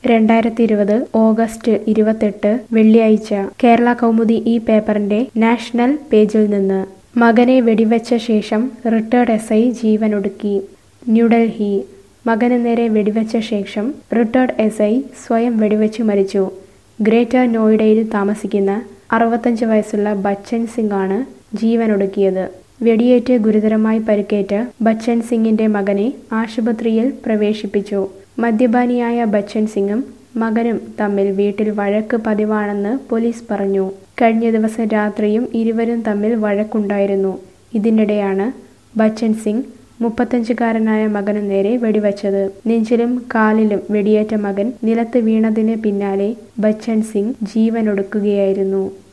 രണ്ടായിരത്തി ഇരുപത് ഓഗസ്റ്റ് ഇരുപത്തെട്ട് വെള്ളിയാഴ്ച കേരള കൗമുദി ഈ പേപ്പറിന്റെ നാഷണൽ പേജിൽ നിന്ന് മകനെ വെടിവെച്ച ശേഷം റിട്ടയർഡ് എസ് ഐ ജീവനൊടുക്കി ന്യൂഡൽഹി മകന് നേരെ വെടിവെച്ച ശേഷം റിട്ടയർഡ് എസ് ഐ സ്വയം വെടിവെച്ച് മരിച്ചു ഗ്രേറ്റർ നോയിഡയിൽ താമസിക്കുന്ന അറുപത്തഞ്ച് വയസ്സുള്ള ബച്ചൻ സിംഗ് ആണ് ജീവനൊടുക്കിയത് വെടിയേറ്റ് ഗുരുതരമായി പരിക്കേറ്റ ബച്ചൻ സിംഗിന്റെ മകനെ ആശുപത്രിയിൽ പ്രവേശിപ്പിച്ചു മദ്യപാനിയായ ബച്ചൻ സിംഗും മകനും തമ്മിൽ വീട്ടിൽ വഴക്ക് പതിവാണെന്ന് പോലീസ് പറഞ്ഞു കഴിഞ്ഞ ദിവസം രാത്രിയും ഇരുവരും തമ്മിൽ വഴക്കുണ്ടായിരുന്നു ഇതിനിടെയാണ് ബച്ചൻ സിംഗ് മുപ്പത്തഞ്ചുകാരനായ മകനു നേരെ വെടിവെച്ചത് നെഞ്ചിലും കാലിലും വെടിയേറ്റ മകൻ നിലത്ത് വീണതിന് പിന്നാലെ ബച്ചൻ സിംഗ് ജീവനൊടുക്കുകയായിരുന്നു